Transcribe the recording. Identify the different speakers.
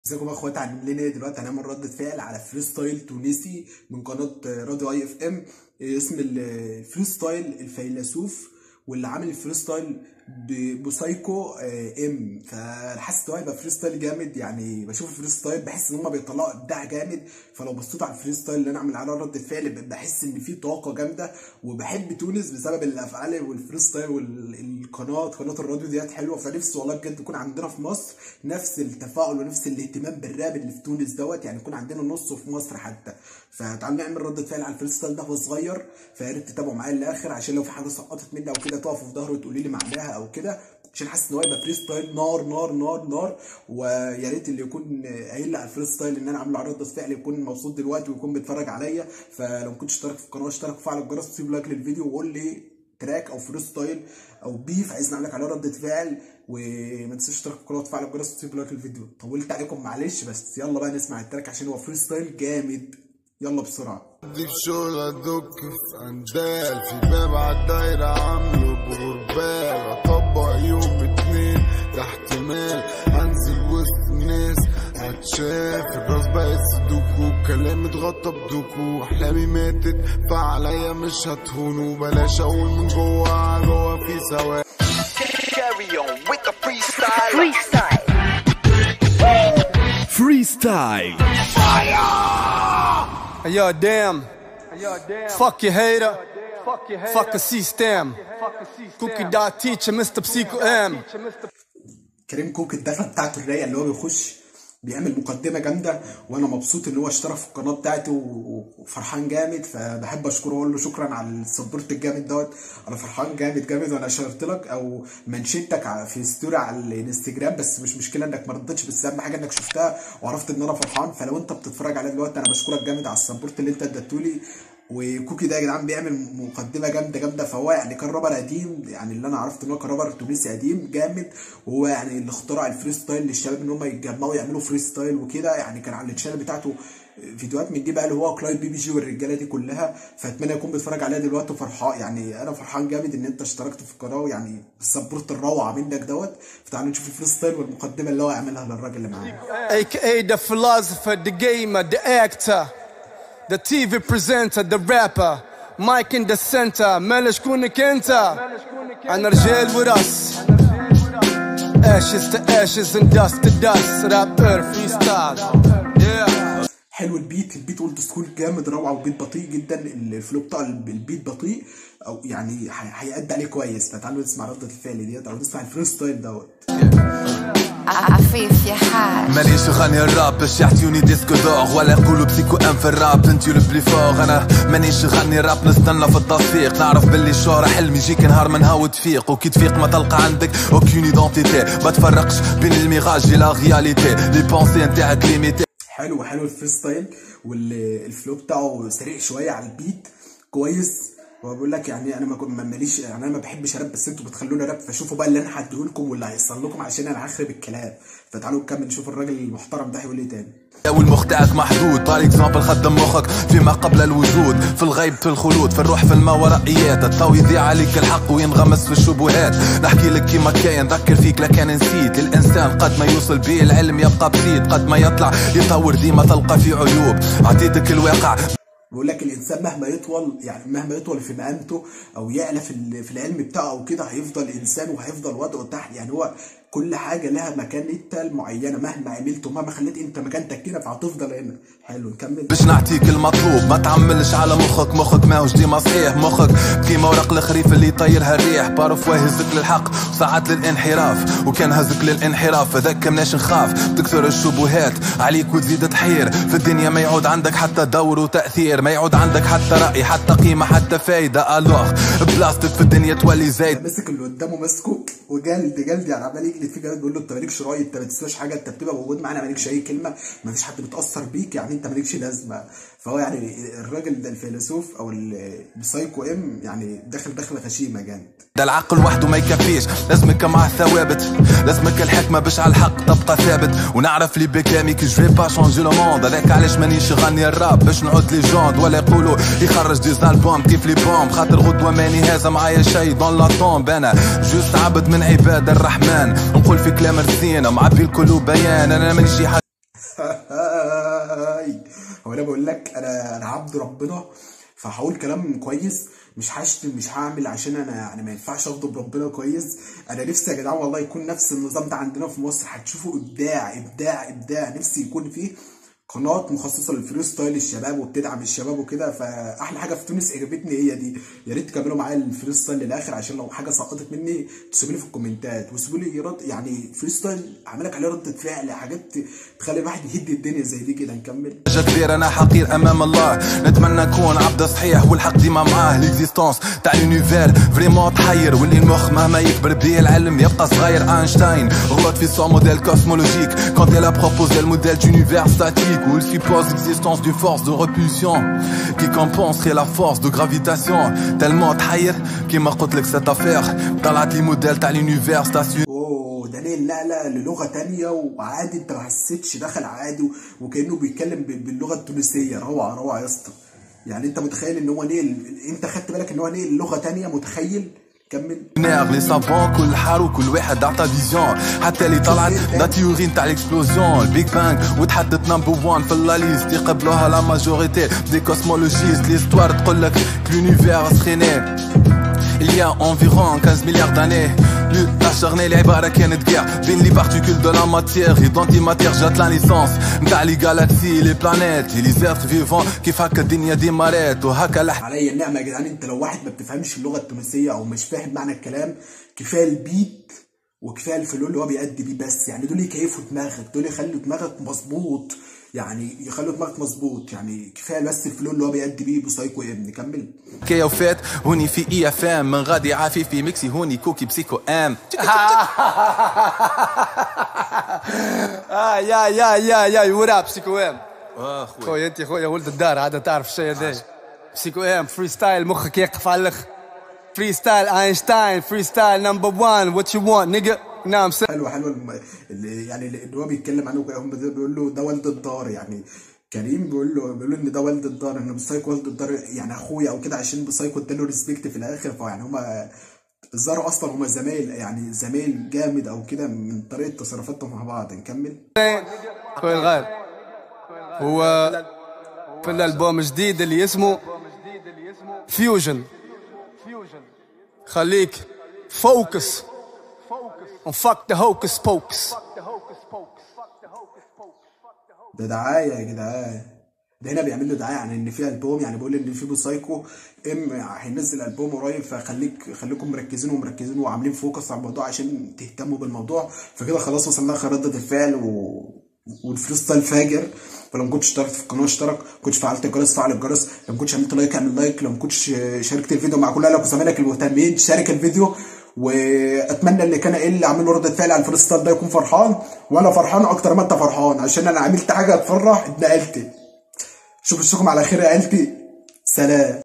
Speaker 1: ازيكم يا اخوات عاملين ايه دلوقتي هنعمل ردة فعل على فري ستايل تونسي من قناة راديو اي اف ام اسم الفري ستايل الفيلسوف واللي عامل الفري ستايل ب- بوسايكو آه، ام فحاسس ان هو هيبقى فري ستايل جامد يعني بشوف الفري ستايل بحس ان هم بيطلعوا ابداع جامد فلو بصيت على الفري ستايل اللي انا عامل عليه ردة فعل ب- بحس ان فيه طاقة جامدة وبحب تونس بسبب الافعال والفري ستايل والقناة قناة الراديو ديت حلوة فنفسي والله بجد يكون عندنا في مصر نفس التفاعل ونفس الاهتمام بالراب اللي في تونس دوت يعني يكون عندنا نصه في مصر حتى فتعالوا نعمل ردة فعل على الفري ستايل ده وهو صغير فيا ريت تتابعوا معايا للاخر عشان لو في حاجة سقطت مني او كده تقفوا في ظهري وتقولوا لي معناها او كده عشان حاسس ان هو يبقى فري ستايل نار نار نار نار ويا ريت اللي يكون قايل لي على الفري ستايل ان انا عامله على ردة فعل يكون مبسوط دلوقتي ويكون بيتفرج عليا فلو ما كنتش اشترك في القناه اشترك وفعل الجرس وسيب لايك للفيديو وقول لي تراك او فري ستايل او بيف عايز نعمل لك عليه ردة فعل وما تنساش تشترك في القناه وتفعل الجرس وتسيب لايك للفيديو طولت عليكم معلش بس يلا بقى نسمع التراك عشان هو فري ستايل جامد يلا بسرعه
Speaker 2: دي في شغل ادك في اندال في باب عالدايرة عامله بغربال اطبق يوم اتنين ده احتمال انزل وسط الناس هتشاف الراس بقت سدوكو كلامي اتغطى بدوكو احلامي ماتت فعليا مش هتهون وبلاش اقول من جوا جوا في سواد
Speaker 3: Carry on with the freestyle.
Speaker 4: Freestyle.
Speaker 5: Freestyle.
Speaker 6: Yo, damn. Fuck your hater. Fuck a system. Cookie dot teacher, Mr. Psycho M.
Speaker 1: كريم كوك الدخله بتاعته الرايقه اللي هو بيخش بيعمل مقدمه جامده وانا مبسوط ان هو اشترك في القناه بتاعتي و- وفرحان جامد فبحب اشكره واقول له شكرا على السبورت الجامد دوت انا فرحان جامد جامد وانا شاركت لك او منشنتك ع- في ستوري على الانستجرام بس مش مشكله انك ما ردتش بس اهم حاجه انك شفتها وعرفت ان انا فرحان فلو انت بتتفرج عليا دلوقتي انا بشكرك جامد على السبورت اللي انت اديتهولي وكوكي ده يا جدعان بيعمل مقدمه جامده جامده فهو يعني كان رابر قديم يعني اللي انا عرفت ان هو كان رابر تونسي قديم جامد وهو يعني اللي اخترع الفري ستايل للشباب ان هم يتجمعوا يعملوا فري ستايل وكده يعني كان على الشانل بتاعته فيديوهات من دي بقى اللي هو كلايد بي بي جي والرجاله دي كلها فاتمنى يكون بيتفرج عليها دلوقتي وفرحان يعني انا فرحان جامد ان انت اشتركت في القناه ويعني السبورت الروعه منك دوت فتعالوا نشوف الفري ستايل والمقدمه اللي هو عاملها للراجل اللي معاه
Speaker 6: AKA the philosopher, the gamer, the actor, the TV presenter, the rapper. Mike in the center, مالا شكونك انت؟ انا رجال وراس. Ashes to ashes and dust to dust. Rapper, freestyle. Yeah.
Speaker 1: حلو البيت البيت اولد سكول جامد روعه وبيت بطيء جدا الفلو بتاع البيت بطيء او يعني هي- هيأدي عليه كويس فتعالوا نسمع ردة الفعل ديت او نسمع الفري ستايل دوت
Speaker 4: عفيف يا حاج
Speaker 5: مانيش غني الراب باش يعطيوني ديسك دور ولا يقولوا بسيكو ام في الراب انتي البلي فور انا مانيش غني راب نستنى في التصفيق نعرف باللي الشهرة حلم يجيك نهار من هاو تفيق وكي تفيق ما تلقى عندك اوكين ايدونتيتي ما تفرقش بين الميراج لا رياليتي لي بونسي نتاعك ليميتي
Speaker 1: حلو حلو الفري ستايل والفلو بتاعه سريع شويه على البيت كويس هو بيقول لك يعني انا ما كنت ما- ماليش يعني انا ما بحبش راب بس انتوا بتخلوني راب فشوفوا بقى اللي انا هديه لكم واللي هيحصل لكم عشان انا هخرب الكلام فتعالوا نكمل نشوف الراجل المحترم ده هيقول ايه تاني
Speaker 5: والمخ تاعك محدود بار اكزومبل خدم مخك فيما قبل الوجود في الغيب في الخلود في الروح في الماورائيات الضوء يضيع عليك الحق وينغمس في الشبهات نحكي لك كيما كاين ذكر فيك لكان نسيت الانسان قد ما يوصل به العلم يبقى بسيط قد ما يطلع يطور ديما تلقى فيه عيوب عطيتك الواقع
Speaker 1: بيقول لك الانسان مهما يطول يعني مهما يطول في مقامته او يعلى في ال- في العلم بتاعه او كده هيفضل انسان وهيفضل وضعه تحت يعني هو كل حاجه لها مكانتها المعينه مهما عملت ومهما خليت انت مكانتك هنا فهتفضل هنا حلو نكمل
Speaker 5: باش نعطيك المطلوب ما تعملش على مخك مخك ماهوش ديما صحيح مخك كيما ورق الخريف اللي يطيرها الريح بارفوا يهزك للحق وساعات للانحراف وكان هزك للانحراف فذاك مناش نخاف تكثر الشبهات عليك وتزيد تحير في الدنيا ما يعود عندك حتى دور وتاثير ما يعود عندك حتى راي حتى قيمه حتى فايده الوغ بلاستيك في الدنيا تولي زايد
Speaker 1: مسك اللي قدامه ماسكه وجلد جلد يعني عمال يجلد فيه جلد بيقول له انت مالكش راي انت ما تسواش حاجه انت بتبقى موجود معانا مالكش اي كلمه ما فيش حد بيتاثر بيك يعني انت مالكش لازمه فهو يعني الراجل ده الفيلسوف او السايكو ام يعني داخل دخله غشيمه جامد
Speaker 5: ده العقل وحده ما يكفيش لازمك مع ثوابت لازمك الحكمه باش على الحق تبقى ثابت ونعرف لي بكلامي كي جو با شونجي لو موند هذاك علاش مانيش غني الراب باش نعود لي جوند ولا يقولوا يخرج دي زالبوم كيف لي بوم خاطر غدوه ماني هذا معايا شي دون لا طومب انا جوست عبد من عباد الرحمن نقول في كلام رزين معبي القلوب بيان انا مانيش شي حد
Speaker 1: هو انا بقول لك انا انا عبد ربنا فهقول كلام كويس مش هشتم مش هعمل عشان انا يعني ما ينفعش اغضب ربنا كويس انا نفسي يا جدعان والله يكون نفس النظام ده عندنا في مصر هتشوفوا ابداع ابداع ابداع نفسي يكون فيه قناه مخصصه للفري ستايل الشباب وبتدعم الشباب وكده فاحلى حاجه في تونس عجبتني هي دي يا ريت تكملوا معايا الفري ستايل للاخر عشان لو حاجه سقطت مني تسيبوا لي في الكومنتات وسيبوا لي رد يعني فري ستايل عاملك عليه ردة فعل حاجات تخلي الواحد يهد الدنيا زي دي كده نكمل
Speaker 5: حاجة كبيرة انا حقير امام الله نتمنى نكون عبد صحيح والحق ديما معاه ليكزيستونس تاع لونيفير فريمون تحير واللي المخ مهما يكبر بيه العلم يبقى صغير اينشتاين غلط في سون موديل كوسمولوجيك كونت il a proposé le modèle d'univers statique où il suppose l'existence d'une force de repulsion qui compenserait la force de gravitation tellement تحير كيما قلت لك cette affaire طلعت لي موديل تاع لونيفير ستاسيون
Speaker 1: اوه ده نقل نقله للغه تانية وعادي انت ما حسيتش دخل عادي وكانه بيتكلم ب- باللغه التونسيه روعه روعه يا اسطى يعني انت متخيل ان هو نقل انت خدت بالك ان هو نقل لغه تانية متخيل كمل
Speaker 5: لي سافون كل حار وكل واحد عطى فيزيون حتى اللي طلعت لا تيوري نتاع الاكسبلوزيون البيج بانج وتحدث نمبر وان في لا ليست يقبلوها لا ماجوريتي دي كوسمولوجيست ليستوار تقول لك لونيفير سخيني Il y a environ 15 milliards d'années l'acharné العبارة كانت كاع بين لي بارتيكول دو لا ماتيير ايدونتي ماتيير جات لا ليسونس نتاع لي جالاكسي لي بلانيت لي زيرت فيفون كيف هكا الدنيا ديما رات وهكا لح
Speaker 1: عليا النعمه يا جدعان انت لو واحد ما بتفهمش اللغه التونسيه او مش فاهم معنى الكلام كفايه البيت وكفايه الفلو اللي هو بيأدي بيه بس يعني دول يكيفوا دماغك دول يخلوا دماغك مظبوط يعني يخلوا دماغك مظبوط يعني كفايه بس الفلو اللي هو بيأدي بيه بوسايكو ابن كمل
Speaker 5: كيا وفات هوني في اي اف ام من غادي عافي في ميكسي هوني كوكي بسيكو ام
Speaker 6: اه يا يا يا يا وراب سيكو ام
Speaker 5: اه خويا
Speaker 6: خويا انت خويا ولد الدار عاد تعرف الشيء هذا سيكو ام فري ستايل مخك يقف على الاخر فري ستايل اينشتاين فري ستايل نمبر 1 وات يو وانت نيجا نعم سي
Speaker 1: حلو حلو الم- اللي يعني اللي هو بيتكلم عنه كده، هم بيقول له ده والد الدار يعني كريم بيقول له بيقول له ان ده والد الدار ان بسايكو والد الدار يعني اخويا او كده عشان بسايكو اداله ريسبكت في الاخر فيعني هما الظاهر اصلا هما زمايل يعني زمايل جامد او كده من طريقه تصرفاتهم مع بعض نكمل
Speaker 6: خويا الغالي هو في الالبوم الجديد اللي اسمه فيوجن خليك فوكس on fuck the hocus pocus
Speaker 1: ده دعايه يا جدعان ده هنا بيعمل له دعايه عن ان في البوم يعني بيقول ان في بوسايكو ام هينزل البوم قريب فخليك خليكم مركزين ومركزين وعاملين فوكس على الموضوع عشان تهتموا بالموضوع فكده خلاص وصلنا لاخر ردة الفعل و... والفري ستايل فاجر فلو ما كنتش اشتركت في القناه اشترك ما كنتش فعلت الجرس فعل الجرس لو ما كنتش عملت لايك اعمل لايك لو ما كنتش شاركت الفيديو مع كل اهلك وزمايلك المهتمين شارك الفيديو واتمنى اللي كان قايل لي اعمل له رده فعل على الفري ستايل ده يكون فرحان وانا فرحان اكتر ما انت فرحان عشان انا عملت حاجه تفرح ابن عيلتي شوف اشوفكم على خير يا عيلتي سلام